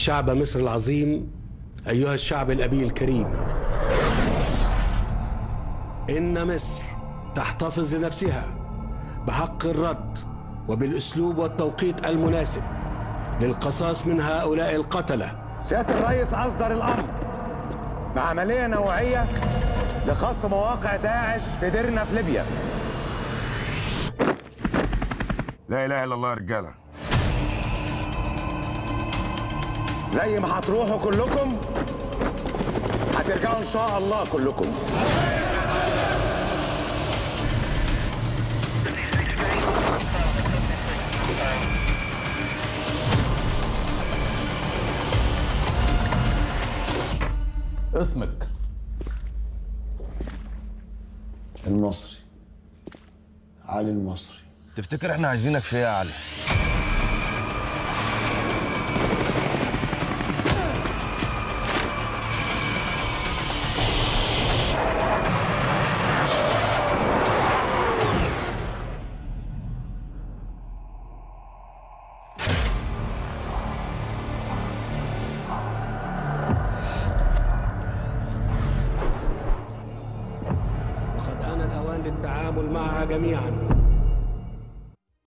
شعب مصر العظيم أيها الشعب الأبي الكريم إن مصر تحتفظ لنفسها بحق الرد وبالأسلوب والتوقيت المناسب للقصاص من هؤلاء القتلة سيادة الرئيس أصدر الأمر بعملية نوعية لقصف مواقع داعش في ديرنا في ليبيا لا اله الا الله يا رجاله زي ما هتروحوا كلكم هترجعوا إن شاء الله كلكم اسمك المصري علي المصري تفتكر احنا عايزينك في ايه يا علي وقد آن الأوان للتعامل معها جميعا